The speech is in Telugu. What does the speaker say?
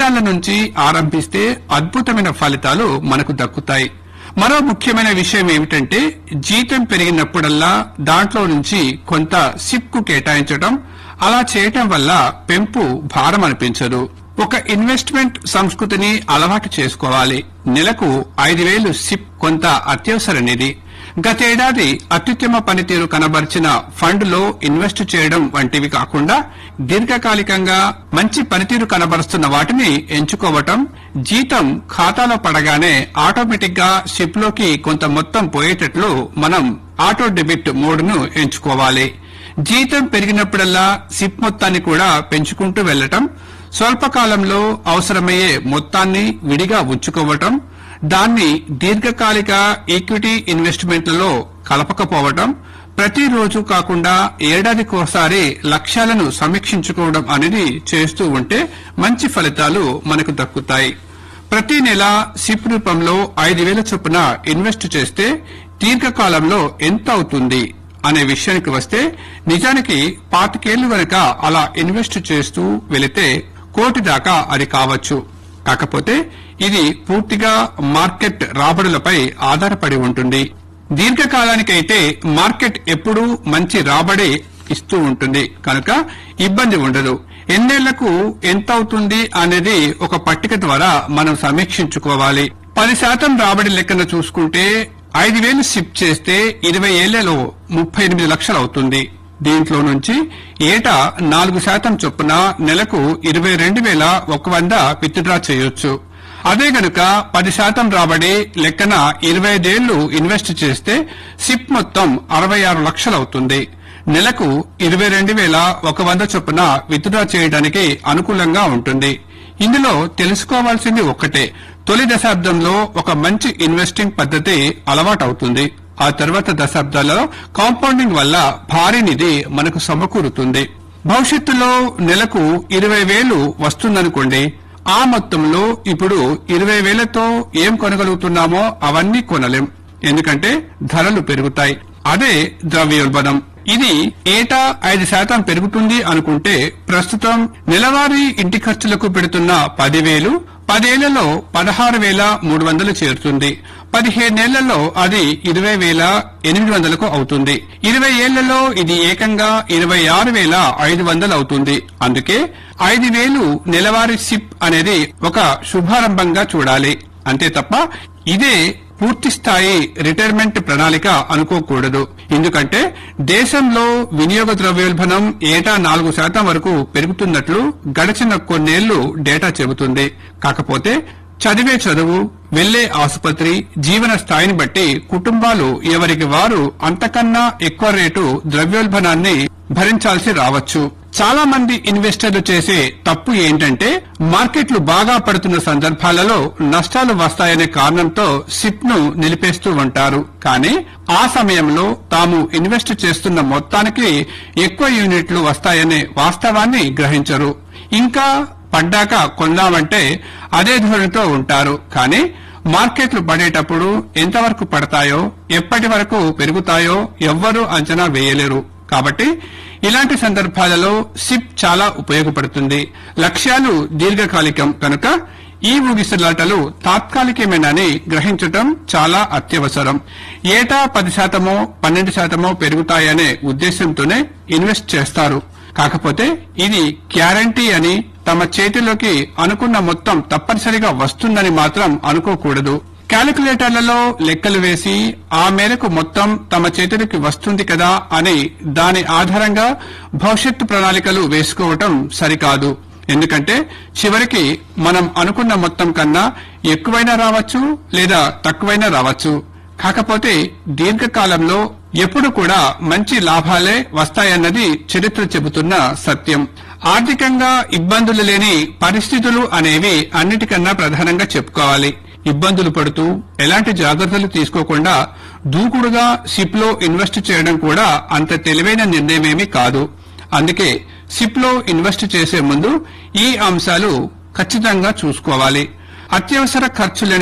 చిన్నాళ్ళ నుంచి ఆరంభిస్తే అద్భుతమైన ఫలితాలు మనకు దక్కుతాయి మరో ముఖ్యమైన విషయం ఏమిటంటే జీతం పెరిగినప్పుడల్లా దాంట్లో నుంచి కొంత సిప్ కు కేటాయించడం అలా చేయటం వల్ల పెంపు భారం అనిపించదు ఒక ఇన్వెస్ట్మెంట్ సంస్కృతిని అలవాటు చేసుకోవాలి నెలకు ఐదు వేలు సిప్ కొంత అత్యవసర నిధి గతేడాది అత్యుత్తమ పనితీరు కనబరిచిన ఫండ్ లో ఇన్వెస్ట్ చేయడం వంటివి కాకుండా దీర్ఘకాలికంగా మంచి పనితీరు కనబరుస్తున్న వాటిని ఎంచుకోవటం జీతం ఖాతాలో పడగానే ఆటోమేటిక్ గా సిప్ లోకి కొంత మొత్తం పోయేటట్లు మనం ఆటో డెబిట్ మోడ్ను ఎంచుకోవాలి జీతం పెరిగినప్పుడల్లా సిప్ మొత్తాన్ని కూడా పెంచుకుంటూ వెళ్లటం స్వల్పకాలంలో అవసరమయ్యే మొత్తాన్ని విడిగా ఉంచుకోవటం దాన్ని దీర్ఘకాలిక ఈక్విటీ ఇన్వెస్ట్మెంట్లలో కలపకపోవటం ప్రతిరోజు కాకుండా ఏడాదికోసారి లక్ష్యాలను సమీక్షించుకోవడం అనేది చేస్తూ ఉంటే మంచి ఫలితాలు మనకు దక్కుతాయి ప్రతి నెల సిప్ రూపంలో ఐదు వేల చొప్పున ఇన్వెస్ట్ చేస్తే దీర్ఘకాలంలో ఎంత అవుతుంది అనే విషయానికి వస్తే నిజానికి పాతికేళ్లు వరక అలా ఇన్వెస్ట్ చేస్తూ వెళితే కోటి దాకా అది కావచ్చు కాకపోతే ఇది పూర్తిగా మార్కెట్ రాబడులపై ఆధారపడి ఉంటుంది దీర్ఘకాలానికైతే మార్కెట్ ఎప్పుడూ మంచి రాబడి ఇస్తూ ఉంటుంది కనుక ఇబ్బంది ఉండదు ఎన్నేళ్లకు ఎంత అవుతుంది అనేది ఒక పట్టిక ద్వారా మనం సమీక్షించుకోవాలి పది శాతం రాబడి లెక్కన చూసుకుంటే ఐదు వేలు సిప్ చేస్తే ఇరవై ఏళ్లలో ముప్పై ఎనిమిది లక్షలు అవుతుంది దీంట్లో నుంచి ఏటా నాలుగు శాతం చొప్పున నెలకు ఇరవై రెండు వేల ఒక వంద విత్డ్రా చేయొచ్చు అదే గనుక పది శాతం రాబడి లెక్కన ఇరవై ఐదేళ్లు ఇన్వెస్ట్ చేస్తే సిప్ మొత్తం అరవై ఆరు లక్షలు అవుతుంది నెలకు ఇరవై రెండు వేల ఒక వంద చొప్పున విత్డ్రా చేయడానికి అనుకూలంగా ఉంటుంది ఇందులో తెలుసుకోవాల్సింది ఒక్కటే తొలి దశాబ్దంలో ఒక మంచి ఇన్వెస్టింగ్ పద్ధతి అలవాటవుతుంది ఆ తర్వాత దశాబ్దాలలో కాంపౌండింగ్ వల్ల భారీ నిధి మనకు సమకూరుతుంది భవిష్యత్తులో నెలకు ఇరవై వేలు వస్తుందనుకోండి ఆ మొత్తంలో ఇప్పుడు ఇరవై వేలతో ఏం కొనగలుగుతున్నామో అవన్నీ కొనలేం ఎందుకంటే ధరలు పెరుగుతాయి అదే ద్రవ్యోల్బణం ఇది ఏటా ఐదు శాతం పెరుగుతుంది అనుకుంటే ప్రస్తుతం నెలవారీ ఇంటి ఖర్చులకు పెడుతున్న పదివేలు పదేళ్లలో పదహారు వేల మూడు వందలు చేరుతుంది పదిహేనేళ్లలో అది ఇరవై వేల ఎనిమిది వందలకు అవుతుంది ఇరవై ఏళ్లలో ఇది ఏకంగా ఇరవై ఆరు వేల ఐదు వందలు అవుతుంది అందుకే ఐదు వేలు నెలవారీ సిప్ అనేది ఒక శుభారంభంగా చూడాలి అంతే తప్ప ఇదే పూర్తి స్థాయి రిటైర్మెంట్ ప్రణాళిక అనుకోకూడదు ఎందుకంటే దేశంలో వినియోగ ద్రవ్యోల్బణం ఏటా నాలుగు శాతం వరకు పెరుగుతున్నట్లు గడిచిన కొన్నేళ్లు డేటా చెబుతుంది కాకపోతే చదివే చదువు వెళ్లే ఆసుపత్రి జీవన స్థాయిని బట్టి కుటుంబాలు ఎవరికి వారు అంతకన్నా ఎక్కువ రేటు ద్రవ్యోల్బణాన్ని భరించాల్సి రావచ్చు చాలా మంది ఇన్వెస్టర్లు చేసే తప్పు ఏంటంటే మార్కెట్లు బాగా పడుతున్న సందర్భాలలో నష్టాలు వస్తాయనే కారణంతో సిప్ ను నిలిపేస్తూ ఉంటారు కానీ ఆ సమయంలో తాము ఇన్వెస్ట్ చేస్తున్న మొత్తానికి ఎక్కువ యూనిట్లు వస్తాయనే వాస్తవాన్ని గ్రహించరు ఇంకా పడ్డాక కొందామంటే అదే ధోరణితో ఉంటారు కానీ మార్కెట్లు పడేటప్పుడు ఎంతవరకు పడతాయో ఎప్పటి వరకు పెరుగుతాయో ఎవ్వరూ అంచనా వేయలేరు కాబట్టి ఇలాంటి సందర్భాలలో సిప్ చాలా ఉపయోగపడుతుంది లక్ష్యాలు దీర్ఘకాలికం కనుక ఈ ఊగిసలాటలు తాత్కాలికమేనని గ్రహించటం చాలా అత్యవసరం ఏటా పది శాతమో పన్నెండు శాతమో పెరుగుతాయనే ఉద్దేశంతోనే ఇన్వెస్ట్ చేస్తారు కాకపోతే ఇది గ్యారంటీ అని తమ చేతిలోకి అనుకున్న మొత్తం తప్పనిసరిగా వస్తుందని మాత్రం అనుకోకూడదు క్యాలిక్యులేటర్లలో లెక్కలు వేసి ఆ మేరకు మొత్తం తమ చేతులకి వస్తుంది కదా అని దాని ఆధారంగా భవిష్యత్తు ప్రణాళికలు వేసుకోవటం సరికాదు ఎందుకంటే చివరికి మనం అనుకున్న మొత్తం కన్నా ఎక్కువైనా రావచ్చు లేదా తక్కువైనా రావచ్చు కాకపోతే దీర్ఘకాలంలో ఎప్పుడు కూడా మంచి లాభాలే వస్తాయన్నది చరిత్ర చెబుతున్న సత్యం ఆర్థికంగా ఇబ్బందులు లేని పరిస్థితులు అనేవి అన్నిటికన్నా ప్రధానంగా చెప్పుకోవాలి ఇబ్బందులు పడుతూ ఎలాంటి జాగ్రత్తలు తీసుకోకుండా దూకుడుగా సిప్ లో ఇన్వెస్ట్ చేయడం కూడా అంత తెలివైన నిర్ణయమేమీ కాదు అందుకే సిప్ లో ఇన్వెస్ట్ చేసే ముందు ఈ అంశాలు ఖచ్చితంగా చూసుకోవాలి అత్యవసర ఖర్చులని